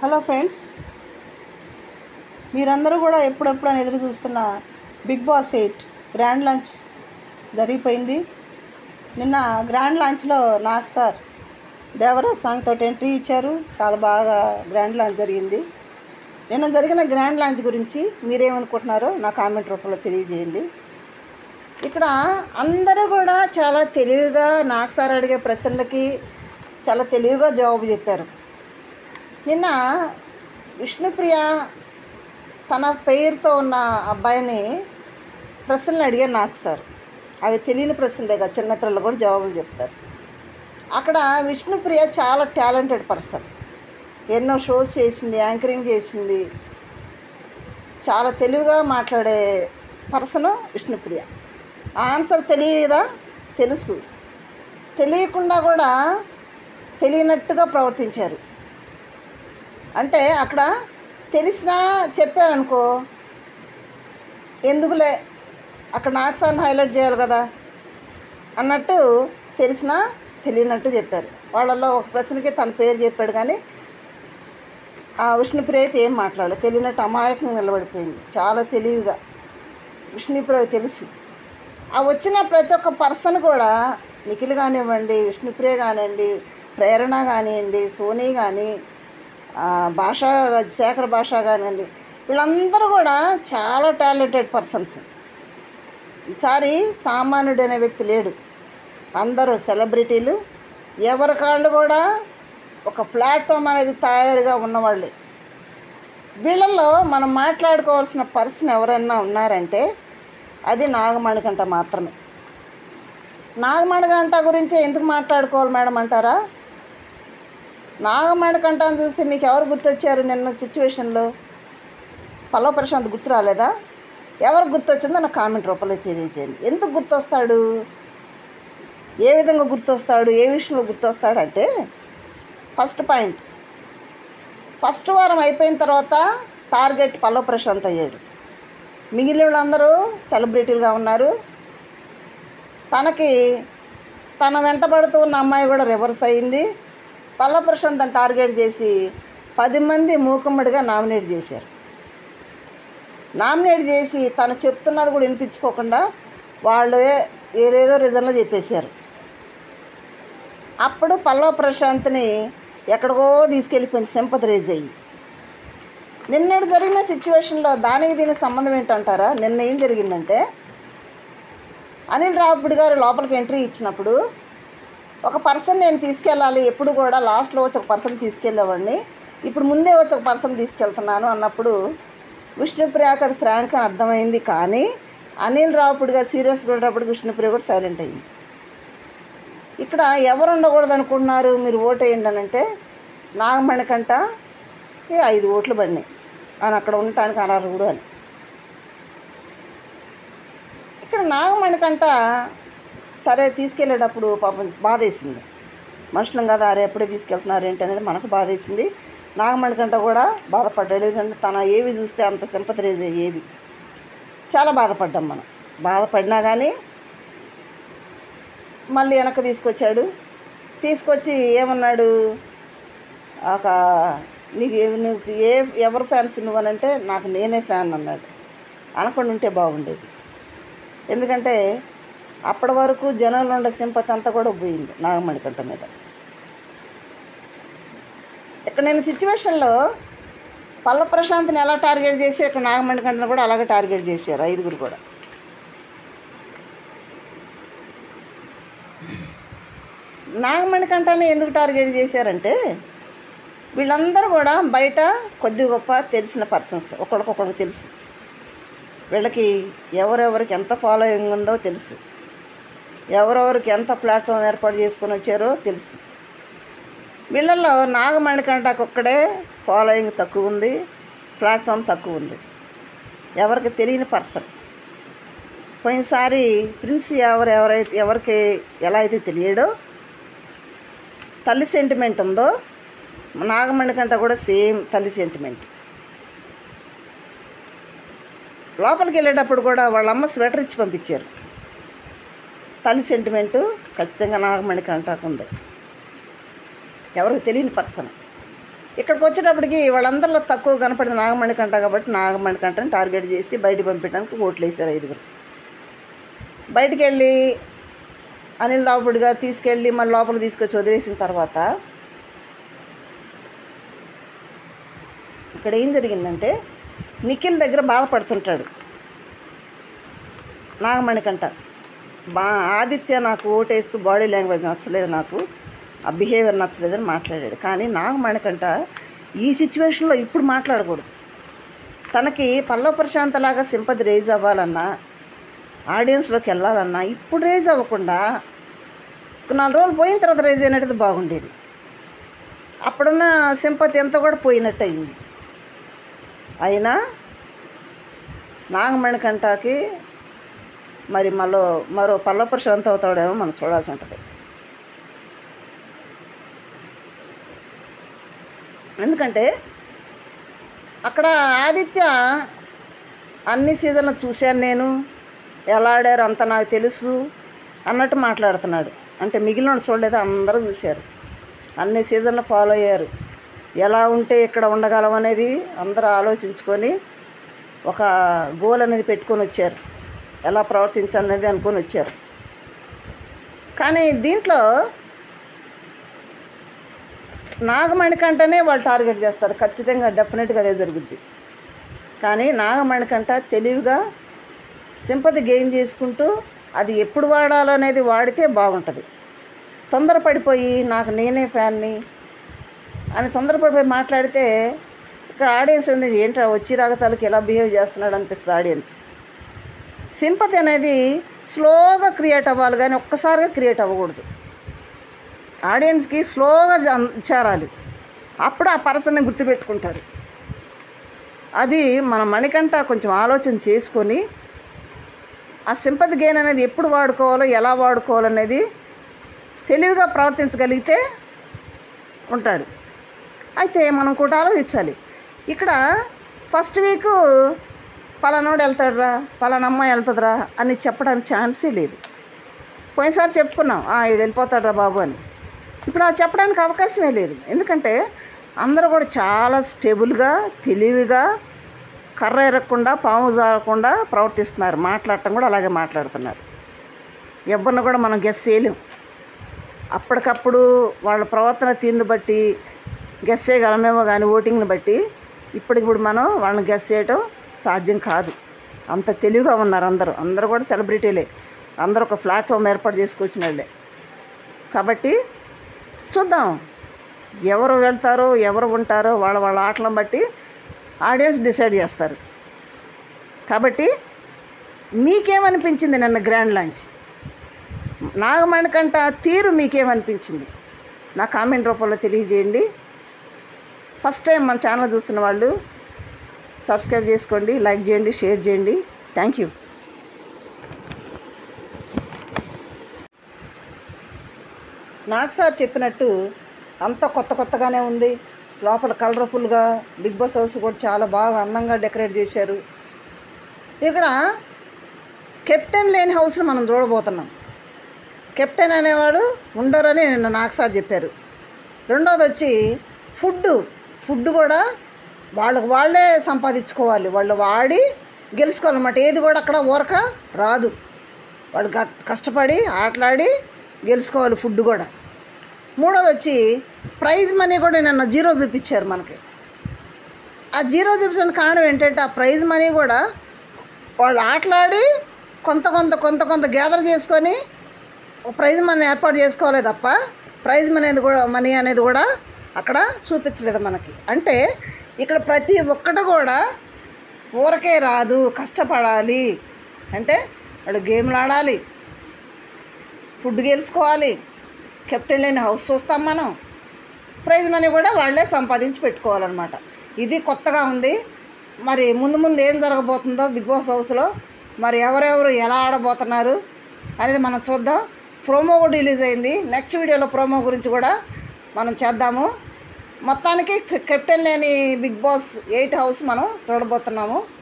hello friends మీరందరూ కూడా ఎప్పుడెప్పుడు అని ఎదురు చూస్తున్న Big Boss eight grand launch జరిగిపోయింది నిన్న గ్రాండ్ లాంచ్లో నాకు సార్ దేవరాజ్ సాంగ్ తోటి ఎంట్రీ ఇచ్చారు చాలా బాగా గ్రాండ్ లాంచ్ జరిగింది నిన్న జరిగిన గ్రాండ్ లాంచ్ గురించి మీరేమనుకుంటున్నారో నా కామెంట్ రూపంలో తెలియజేయండి ఇక్కడ అందరూ కూడా చాలా తెలివిగా నాకు సార్ అడిగే ప్రశ్నలకి చాలా తెలివిగా జవాబు చెప్పారు నిన్న విష్ణుప్రియ తన పేరుతో ఉన్న అబ్బాయిని ప్రశ్నలు అడిగారు నాకు సార్ అవి తెలియని ప్రశ్నలే కదా చిన్నపిల్లలు కూడా జవాబులు చెప్తారు అక్కడ విష్ణుప్రియ చాలా టాలెంటెడ్ పర్సన్ ఎన్నో షోస్ చేసింది యాంకరింగ్ చేసింది చాలా తెలివిగా మాట్లాడే పర్సన్ విష్ణుప్రియ ఆన్సర్ తెలియదా తెలుసు తెలియకుండా కూడా తెలియనట్టుగా ప్రవర్తించారు అంటే అక్కడ తెలిసినా చెప్పారనుకో ఎందుకులే అక్కడ నాకు సార్ని హైలైట్ చేయాలి కదా అన్నట్టు తెలిసినా తెలియనట్టు చెప్పారు వాళ్ళల్లో ఒక ప్రశ్నకి తన పేరు చెప్పాడు కానీ ఆ విష్ణుప్రియ అయితే ఏం మాట్లాడలేదు తెలియనట్టు అమాయకంగా నిలబడిపోయింది చాలా తెలివిగా విష్ణుప్రియ తెలుసు ఆ వచ్చిన ప్రతి ఒక్క పర్సన్ కూడా నిఖిల్ కానివ్వండి విష్ణుప్రియ కానివ్వండి ప్రేరణ కానివ్వండి సోనీ కానీ భాష శేఖర్ భాష కానివ్వండి వీళ్ళందరూ కూడా చాలా టాలెంటెడ్ పర్సన్స్ ఈసారి సామాన్యుడు అనే వ్యక్తి లేడు అందరూ సెలబ్రిటీలు ఎవరి కాళ్ళు కూడా ఒక ప్లాట్ఫామ్ అనేది తయారుగా ఉన్నవాళ్ళే వీళ్ళల్లో మనం మాట్లాడుకోవాల్సిన పర్సన్ ఎవరైనా ఉన్నారంటే అది నాగమణికంట మాత్రమే నాగమణికంట గురించి ఎందుకు మాట్లాడుకోవాలి మేడం అంటారా నాగమణికంటని చూస్తే మీకు ఎవరు గుర్తొచ్చారు నిన్న సిచ్యువేషన్లో పల్లవ ప్రశాంత్ గుర్తు రాలేదా ఎవరు గుర్తొచ్చిందో నాకు కామెంట్ రూపంలో తెలియజేయండి ఎందుకు గుర్తొస్తాడు ఏ విధంగా గుర్తొస్తాడు ఏ విషయంలో గుర్తొస్తాడు అంటే ఫస్ట్ పాయింట్ ఫస్ట్ వారం అయిపోయిన తర్వాత టార్గెట్ పల్లవ ప్రశాంత్ అయ్యాడు మిగిలిన వాళ్ళందరూ సెలబ్రిటీలుగా ఉన్నారు తనకి తన వెంటబడుతూ ఉన్న అమ్మాయి కూడా రివర్స్ అయింది పల్ల ప్రశాంత్ టార్గెట్ చేసి పది మంది మూకుమ్మడిగా నామినేట్ చేశారు నామినేట్ చేసి తను చెప్తున్నది కూడా వినిపించుకోకుండా వాళ్ళు ఏదేదో రిజన్లో చెప్పేశారు అప్పుడు పల్లవ ప్రశాంత్ని ఎక్కడికో తీసుకెళ్ళిపోయింది సింపతి రేజ్ అయ్యి నిన్నటి జరిగిన సిచ్యువేషన్లో దానికి దీనికి సంబంధం ఏంటంటారా నిన్న ఏం జరిగిందంటే అనిల్ రావుపూడి గారు లోపలికి ఎంట్రీ ఇచ్చినప్పుడు ఒక పర్సన్ నేను తీసుకెళ్ళాలి ఎప్పుడు కూడా లాస్ట్లో వచ్చి ఒక పర్సన్ తీసుకెళ్ళేవాడిని ఇప్పుడు ముందే వచ్చి ఒక పర్సన్ తీసుకెళ్తున్నాను అన్నప్పుడు విష్ణుప్రియకి అది ఫ్రాంక్ అని అర్థమైంది కానీ అనిల్ రావుపూడి గారు సీరియస్గా ఉండేటప్పుడు విష్ణుప్రియ కూడా సైలెంట్ అయింది ఇక్కడ ఎవరు ఉండకూడదు అనుకుంటున్నారు మీరు ఓటు వేయండి అని అంటే నాగమణికంటకి ఐదు ఓట్లు పడినాయి అని అక్కడ ఉండటానికి అనర్హుడు అని ఇక్కడ నాగమణికంట సరే తీసుకెళ్ళేటప్పుడు పాపం బాధేసింది మనుషులం కదా అరే ఎప్పుడే తీసుకెళ్తున్నారు ఏంటి అనేది మనకు బాధేసింది నాగమణికంట కూడా బాధపడ్డాడు ఎందుకంటే తన ఏవి చూస్తే అంత సింపతి రేజ్ ఏవి చాలా బాధపడ్డాం మనం బాధపడినా కానీ మళ్ళీ వెనక్కి తీసుకొచ్చాడు తీసుకొచ్చి ఏమన్నాడు ఒక నీకు ఏ- నీకు ఏ ఎవరు ఫ్యాన్స్ నువ్వు అని అంటే నాకు నేనే ఫ్యాన్ అన్నాడు అనకుండా ఉంటే బాగుండేది ఎందుకంటే అప్పటి వరకు జనంలో ఉండే సింపతి అంతా కూడా పోయింది నాగమణికంట మీద ఇక్కడ నేను సిచ్యువేషన్లో పల్ల ప్రశాంత్ని ఎలా టార్గెట్ చేసి ఇక్కడ నాగమణికంటను కూడా అలాగే టార్గెట్ చేశారు ఐదుగురు కూడా నాగమణికంటని ఎందుకు టార్గెట్ చేశారంటే వీళ్ళందరూ కూడా బయట కొద్ది గొప్ప తెలిసిన పర్సన్స్ ఒకరికొకరికి తెలుసు వీళ్ళకి ఎవరెవరికి ఎంత ఫాలోయింగ్ ఉందో తెలుసు ఎవరెవరికి ఎంత ప్లాట్ఫామ్ ఏర్పాటు చేసుకొని వచ్చారో తెలుసు వీళ్ళల్లో నాగమణికంటకు ఒక్కడే ఫాలోయింగ్ తక్కువ ఉంది ప్లాట్ఫామ్ తక్కువ ఉంది ఎవరికి తెలియని పర్సన్ పోయినసారి ప్రిన్స్ ఎవరు ఎవరైతే ఎవరికి ఎలా అయితే తెలియడో తల్లి సెంటిమెంట్ ఉందో నాగమణి కంట కూడా సేమ్ తల్లి సెంటిమెంట్ లోపలికి వెళ్ళేటప్పుడు కూడా వాళ్ళ అమ్మ స్వెటర్ ఇచ్చి పంపించారు తల్లి సెంటిమెంటు ఖచ్చితంగా నాగమణి కంటకు ఉంది ఎవరికి తెలియని పర్సన్ ఇక్కడికి వచ్చేటప్పటికి వాళ్ళందరిలో తక్కువ కనపడింది నాగమణి కంట కాబట్టి నాగమణి కంటని టార్గెట్ చేసి బయట పంపించడానికి ఓట్లు వేశారు ఐదుగురు బయటికి వెళ్ళి అనిల్ రావుపూడి గారు తీసుకెళ్ళి మళ్ళీ లోపలికి తీసుకొచ్చి వదిలేసిన తర్వాత ఇక్కడ ఏం జరిగిందంటే నిఖిల్ దగ్గర బాధపడుతుంటాడు నాగమణికంట బా ఆదిత్య నాకు ఓటేస్తూ బాడీ లాంగ్వేజ్ నచ్చలేదు నాకు ఆ బిహేవియర్ నచ్చలేదని మాట్లాడాడు కానీ నాగమణికంట ఈ సిచ్యువేషన్లో ఇప్పుడు మాట్లాడకూడదు తనకి పల్లవ ప్రశాంత్ లాగా సింపతి రేజ్ అవ్వాలన్నా ఆడియన్స్లోకి వెళ్ళాలన్నా ఇప్పుడు రేజ్ అవ్వకుండా ఒక నాలుగు రోజులు పోయిన తర్వాత రేజ్ అయినట్టు బాగుండేది అప్పుడున్న సింపతి ఎంత కూడా పోయినట్టు అయింది అయినా నాగమణికంటకి మరి మరో మరో పల్ల ప్రశాంత్ అవుతాడేమో మనం చూడాల్సి ఉంటుంది ఎందుకంటే అక్కడ ఆదిత్య అన్ని సీజన్లు చూశాను నేను ఎలా ఆడారు అంత నాకు తెలుసు అన్నట్టు మాట్లాడుతున్నాడు అంటే మిగిలిన వాళ్ళు చూడలేదు అందరూ చూశారు అన్ని సీజన్లు ఫాలో అయ్యారు ఎలా ఉంటే ఇక్కడ ఉండగలం అనేది అందరూ ఆలోచించుకొని ఒక గోల్ అనేది పెట్టుకొని వచ్చారు ఎలా ప్రవర్తించాలనేది అనుకొని వచ్చారు కానీ దీంట్లో నాగమణికంటనే వాళ్ళు టార్గెట్ చేస్తారు ఖచ్చితంగా డెఫినెట్గా అదే జరుగుద్ది కానీ నాగమణికంట తెలివిగా సింపతి గెయిన్ చేసుకుంటూ అది ఎప్పుడు వాడాలనేది వాడితే బాగుంటుంది తొందరపడిపోయి నాకు నేనే ఫ్యాన్ని అని తొందరపడిపోయి మాట్లాడితే ఇక్కడ ఆడియన్స్ ఉంది ఏంట్రా వచ్చి రాగతాలకి ఎలా బిహేవ్ చేస్తున్నాడు అనిపిస్తుంది ఆడియన్స్ సింపతి అనేది స్లోగా క్రియేట్ అవ్వాలి కానీ ఒక్కసారిగా క్రియేట్ అవ్వకూడదు ఆడియన్స్కి స్లోగా జం- చేరాలి అప్పుడు ఆ పర్సన్ని గుర్తుపెట్టుకుంటారు అది మన మణికంట కొంచెం ఆలోచన చేసుకొని ఆ సింపతి గెయిన్ అనేది ఎప్పుడు వాడుకోవాలో ఎలా వాడుకోవాలనేది తెలివిగా ప్రవర్తించగలిగితే ఉంటాడు అయితే మనం కూడా ఆలోచించాలి ఇక్కడ ఫస్ట్ వీక్ పలానోడు వెళ్తాడురా పలానా అమ్మాయి వెళ్తుందిరా అని చెప్పడానికి ఛాన్సే లేదు పోయినసారి చెప్పుకున్నాం "ఆ, ఈడు వెళ్ళిపోతాడురా బాబు అని ఇప్పుడు అది చెప్పడానికి అవకాశమే లేదు ఎందుకంటే అందరూ కూడా చాలా స్టేబుల్గా తెలివిగా కర్ర ఎరగకుండా పాము జారకుండా ప్రవర్తిస్తున్నారు మాట్లాడటం కూడా అలాగే మాట్లాడుతున్నారు ఎవరిని కూడా మనం గెస్ చేయలేం అప్పటికప్పుడు వాళ్ళ ప్రవర్తన తీరుని బట్టి గెస్ చేయగలమేమో కానీ ఓటింగ్ని బట్టి ఇప్పటికిప్పుడు మనం వాళ్ళని గెస్ చేయటం సాధ్యం కాదు అంత తెలివిగా ఉన్నారు అందరూ అందరూ కూడా సెలబ్రిటీలే అందరూ ఒక ప్లాట్ఫామ్ ఏర్పాటు చేసుకొచ్చిన వాళ్ళే కాబట్టి చూద్దాం ఎవరు వెళ్తారో ఎవరు ఉంటారో వాళ్ళ వాళ్ళ ఆటలను బట్టి ఆడియన్స్ డిసైడ్ చేస్తారు కాబట్టి మీకేమనిపించింది నిన్న గ్రాండ్ లాంచ్ నాగమణికంట తీరు మీకేమనిపించింది నా కామెంట్ రూపంలో తెలియజేయండి ఫస్ట్ టైం మన ఛానల్ చూస్తున్న వాళ్ళు సబ్స్క్రైబ్ చేసుకోండి లైక్ చేయండి షేర్ చేయండి థ్యాంక్ యూ నాకు సార్ చెప్పినట్టు అంత కొత్త కొత్తగానే ఉంది లోపల కలర్ఫుల్గా బిగ్ బాస్ హౌస్ కూడా చాలా బాగా అందంగా డెకరేట్ చేశారు ఇక్కడ కెప్టెన్ లేని హౌస్ని మనం చూడబోతున్నాం కెప్టెన్ అనేవాడు ఉండరని నిన్న నాకు సార్ చెప్పారు రెండోది వచ్చి ఫుడ్ ఫుడ్ కూడా వాళ్ళకు వాళ్ళే సంపాదించుకోవాలి వాళ్ళు వాడి గెలుచుకోవాలన్నమాట ఏది కూడా అక్కడ ఊరక రాదు వాడు గట్- కష్టపడి ఆటలాడి గెలుచుకోవాలి ఫుడ్ కూడా మూడోది వచ్చి ప్రైజ్ మనీ కూడా నిన్న జీరో చూపించారు మనకి ఆ జీరో చూపించడానికి కారణం ఏంటంటే ఆ ప్రైజ్ మనీ కూడా వాళ్ళు ఆటలాడి కొంత కొంత కొంత కొంత గ్యాదర్ చేసుకొని ఒక ప్రైజ్ మనీ ఏర్పాటు చేసుకోవాలి తప్ప ప్రైజ్ మనీ అనేది కూడా మనీ అనేది కూడా అక్కడ చూపించలేదు మనకి అంటే ఇక్కడ ప్రతి ఒక్కటి కూడా ఊరకే రాదు కష్టపడాలి అంటే వాడు గేమ్లు ఆడాలి ఫుడ్ గెలుచుకోవాలి కెప్టెన్ లేని హౌస్ చూస్తాం మనం ప్రైజ్ మనీ కూడా వాళ్ళే సంపాదించి పెట్టుకోవాలన్నమాట ఇది కొత్తగా ఉంది మరి ముందు ముందు ఏం జరగబోతుందో బిగ్ బాస్ హౌస్లో మరి ఎవరెవరు ఎలా ఆడబోతున్నారు అనేది మనం చూద్దాం ప్రోమో కూడా రిలీజ్ అయింది నెక్స్ట్ వీడియోలో ప్రోమో గురించి కూడా మనం చేద్దాము మొత్తానికి కెప్టెన్ లేని బిగ్ బాస్ ఎయిట్ హౌస్ మనం చూడబోతున్నాము